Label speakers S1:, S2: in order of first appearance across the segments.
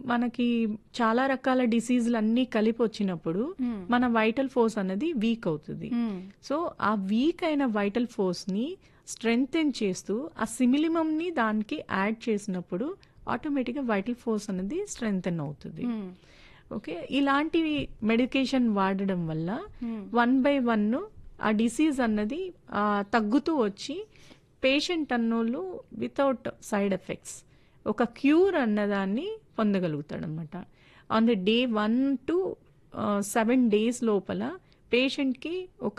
S1: మనకి చాలా రకాల డిసీజులు అన్నీ కలిపి వచ్చినప్పుడు
S2: మ్మ్.
S1: మన వైటల్ ఫోర్స్ అనేది వీక్ అవుతుంది
S2: మ్మ్.
S1: సో ఆ వీక్ అయిన వైటల్ ఫోర్స్ని స్ట్రెంగ్తెన్ చేస్తూ ఆ సిమిలిమంని దానికి యాడ్ చేసినప్పుడు ఆటోమేటిక్గా వైటల్ ఫోర్స్ అనేది స్ట్రెంగ్తెన్ అవుతుంది
S2: మ్మ్.
S1: ఓకే ఇలాంటి మెడికేషన్ వాడడం వల్ల
S2: మ్మ్.
S1: వన్ బై వన్ ఆ డిసీజ్ అన్నది ఆ, తగ్గుతూ వచ్చి పేషెంట్ అన్నోళ్ళు వితౌట్ సైడ్ ఎఫెక్ట్స్ ఒక క్యూర్ అన్నదాన్ని పొందగలుగుతాడు అనమాట on the day one to seven days లోపల పేషెంట్కి ఒక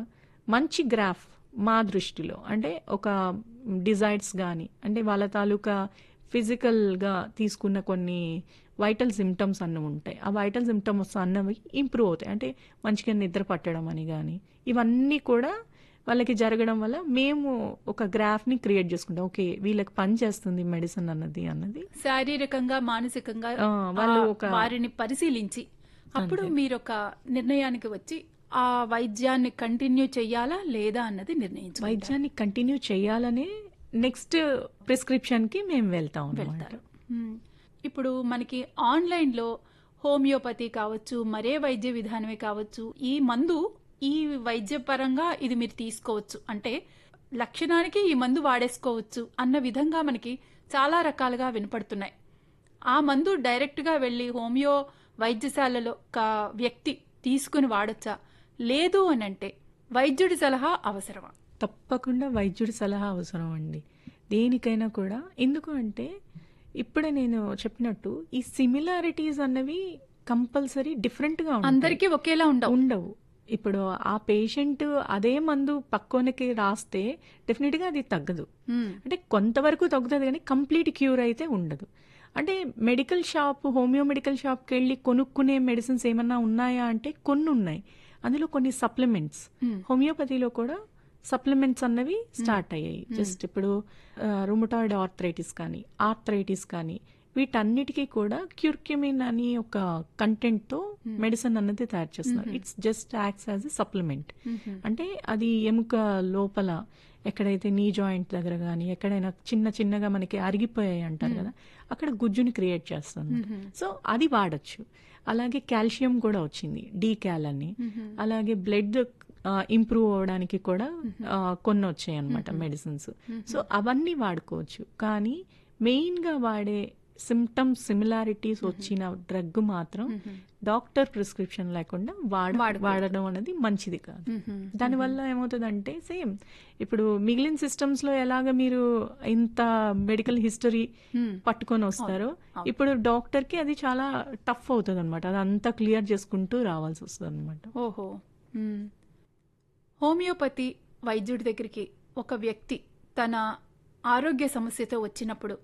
S1: మంచి గ్రాఫ్ మా దృష్టిలో అంటే ఒక డిజైర్స్ కానీ అంటే వాళ్ళ తాలూకా ఫిజికల్గా తీసుకున్న కొన్ని వైటల్ సిమ్టమ్స్ అన్నవి ఉంటాయి ఆ వైటల్ సిమ్టమ్స్ అన్నవి ఇంప్రూవ్ అవుతాయి అంటే మంచిగా నిద్ర పట్టడం అని కానీ ఇవన్నీ కూడా వాళ్ళకి జరగడం వల్ల మేము ఒక గ్రాఫ్ని క్రియేట్ చేసుకుంటాం ఓకే వీళ్ళకి పని చేస్తుంది మెడిసిన్ అన్నది అన్నది
S2: శారీరకంగా మానసికంగా
S1: ఆ, వాళ్ళు
S2: ఆ
S1: ఒక-
S2: వారిని పరిశీలించి అప్పుడు మీరు ఒక నిర్ణయానికి వచ్చి ఆ వైద్యాన్ని కంటిన్యూ చెయ్యాలా లేదా అన్నది నిర్ణయించుకుంటారు
S1: వైద్యాన్ని కంటిన్యూ చేయాలనే నెక్స్ట్ ప్రిస్క్రిప్షన్కి మేము వెళ్తాం అన్నమాట
S2: వెళ్తారు మ్మ్. ఇప్పుడు మనకి ఆన్లైన్లో హోమియోపతి కావచ్చు మరే వైద్య విధానమే కావచ్చు ఈ మందు ఈ వైద్యపరంగా ఇది మీరు తీసుకోవచ్చు అంటే లక్షణానికి ఈ మందు వాడేసుకోవచ్చు అన్న విధంగా మనకి చాలా రకాలుగా వినపడుతున్నాయి ఆ మందు డైరెక్ట్గా వెళ్ళి హోమియో వైద్యశాలలో ఒక వ్యక్తి తీసుకుని వాడొచ్చా లేదు అని అంటే వైద్యుడి సలహా అవసరమా
S1: తప్పకుండా వైద్యుడి సలహా అవసరం అండి దేనికైనా కూడా ఎందుకు అంటే ఇప్పుడే నేను చెప్పినట్టు ఈ సిమిలారిటీస్ అన్నవి కంపల్సరీ డిఫరెంట్గా ఉంటాయి
S2: అందరికీ ఒకేలా ఉండవు
S1: ఉండవు ఇప్పుడు ఆ పేషెంట్ అదే మందు పక్కోనికి రాస్తే డెఫినెట్గా అది తగ్గదు
S2: మ్మ్.
S1: అంటే కొంతవరకు తగ్గుతుంది కానీ కంప్లీట్ క్యూర్ అయితే ఉండదు అంటే మెడికల్ షాప్ హోమియో మెడికల్ షాప్కి వెళ్ళి కొనుక్కునే మెడిసిన్స్ ఏమన్నా ఉన్నాయా అంటే కొన్ని ఉన్నాయి అందులో కొన్ని సప్లిమెంట్స్
S2: మ్మ్.
S1: హోమియోపతిలో కూడా సప్లిమెంట్స్ అన్నవి స్టార్ట్ అయ్యాయి జస్ట్ ఇప్పుడు రుమటాయిడ్ ఆర్థరైటిస్ కానీ ఆర్థరైటిస్ కానీ వీటన్నిటికీ కూడా క్యూర్క్యూమిన్ అని ఒక కంటెంట్తో మెడిసిన్ అన్నది తయారు చేస్తున్నారు it's just acts as a supplement
S2: hmm.
S1: అంటే అది ఎముక లోపల ఎక్కడైతే నీ జాయింట్ దగ్గర కానీ ఎక్కడైనా చిన్న చిన్నగా మనకి అరిగిపోయాయి అంటారు కదా అక్కడ గుజ్జుని క్రియేట్ చేస్తుంది సో అది వాడచ్చు అలాగే కాల్షియం కూడా వచ్చింది డీ క్యాల్ అని అలాగే బ్లడ్ ఇంప్రూవ్ అవ్వడానికి కూడా ఆ, కొన్ని వచ్చాయి అనమాట మెడిసిన్స్ సో అవన్నీ వాడుకోవచ్చు కానీ మెయిన్గా వాడే సిమ్టమ్స్ సిమిలారిటీస్ వచ్చిన డ్రగ్ మాత్రం డాక్టర్ ప్రిస్క్రిప్షన్ లేకుండా వాడ వాడడం అనేది మంచిది కాదు
S2: మ్మ్.
S1: దానివల్ల ఏమవుతుందంటే సేమ్ ఇప్పుడు మిగిలిన సిస్టమ్స్ లో ఎలాగ మీరు ఇంత మెడికల్ హిస్టరీ
S2: మ్మ్.
S1: పట్టుకొని వస్తారో ఇప్పుడు డాక్టర్ కి అది చాలా టఫ్ అవుతుంది అనమాట అది అంతా క్లియర్ చేసుకుంటూ రావాల్సి వస్తుంది అనమాట
S2: ఓహో మ్మ్. హోమియోపతి వైద్యుడి దగ్గరికి ఒక వ్యక్తి తన ఆరోగ్య సమస్యతో వచ్చినప్పుడు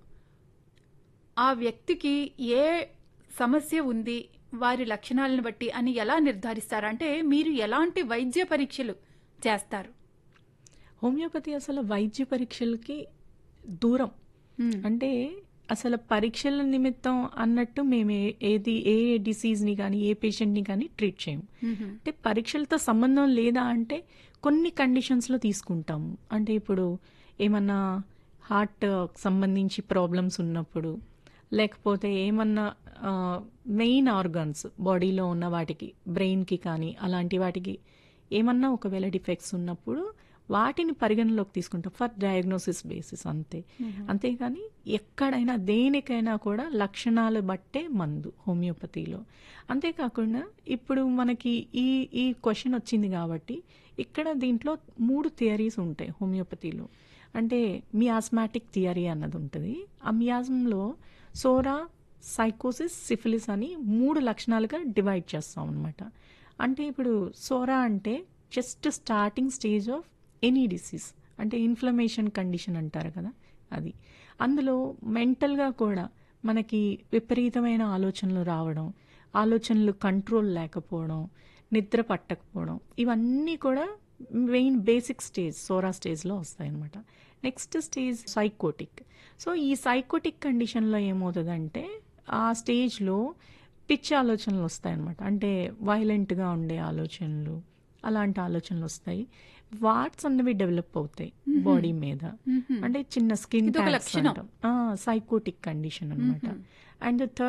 S2: ఆ వ్యక్తికి ఏ సమస్య ఉంది వారి లక్షణాలను బట్టి అని ఎలా నిర్ధారిస్తారు అంటే మీరు ఎలాంటి వైద్య పరీక్షలు చేస్తారు
S1: హోమియోపతి అసలు వైద్య పరీక్షలకి దూరం అంటే అసలు పరీక్షల నిమిత్తం అన్నట్టు మేము ఏ- ఏది ఏ డిసీజ్ని కానీ ఏ పేషెంట్ని కానీ ట్రీట్ చేయము అంటే పరీక్షలతో సంబంధం లేదా అంటే కొన్ని కండిషన్స్లో తీసుకుంటాము అంటే ఇప్పుడు ఏమన్నా హార్ట్ సంబంధించి ప్రాబ్లమ్స్ ఉన్నప్పుడు లేకపోతే ఏమన్నా మెయిన్ ఆర్గాన్స్ బాడీలో ఉన్న వాటికి బ్రెయిన్కి కానీ అలాంటి వాటికి ఏమన్నా ఒకవేళ డిఫెక్ట్స్ ఉన్నప్పుడు వాటిని పరిగణలోకి తీసుకుంటాం ఫర్ డయాగ్నోసిస్ బేసిస్ అంతే అంతేగాని ఎక్కడైనా దేనికైనా కూడా లక్షణాలు బట్టే మందు హోమియోపతిలో అంతేకాకుండా ఇప్పుడు మనకి ఈ ఈ క్వశ్చన్ వచ్చింది కాబట్టి ఇక్కడ దీంట్లో మూడు థియరీస్ ఉంటాయి హోమియోపతిలో అంటే మియాస్మాటిక్ థియరీ అన్నది ఉంటుంది ఆ మియాజంలో సోరా సైకోసిస్ సిఫిలిస్ అని మూడు లక్షణాలుగా డివైడ్ చేస్తాం అనమాట అంటే ఇప్పుడు సోరా అంటే just starting stage of any disease అంటే ఇన్ఫ్లమేషన్ కండిషన్ అంటారు కదా అది అందులో మెంటల్గా కూడా మనకి విపరీతమైన ఆలోచనలు రావడం ఆలోచనలు కంట్రోల్ లేకపోవడం నిద్ర పట్టకపోవడం ఇవన్నీ కూడా మెయిన్ బేసిక్ స్టేజ్ సోరా స్టేజ్లో వస్తాయన్నమాట నెక్స్ట్ స్టేజ్ సైకోటిక్ సో ఈ సైకోటిక్ కండిషన్లో ఏమవుతుందంటే ఆ స్టేజ్లో పిచ్చి ఆలోచనలు వస్తాయన్నమాట అంటే వైలెంట్గా ఉండే ఆలోచనలు అలాంటి ఆలోచనలు వస్తాయి వాట్స్ అన్నవి డెవలప్ అవుతాయి బాడీ మీద అంటే చిన్న స్కిన్
S2: ఇదొక లక్షణం.
S1: సైకోటిక్ కండిషన్ అన్నమాట అండ్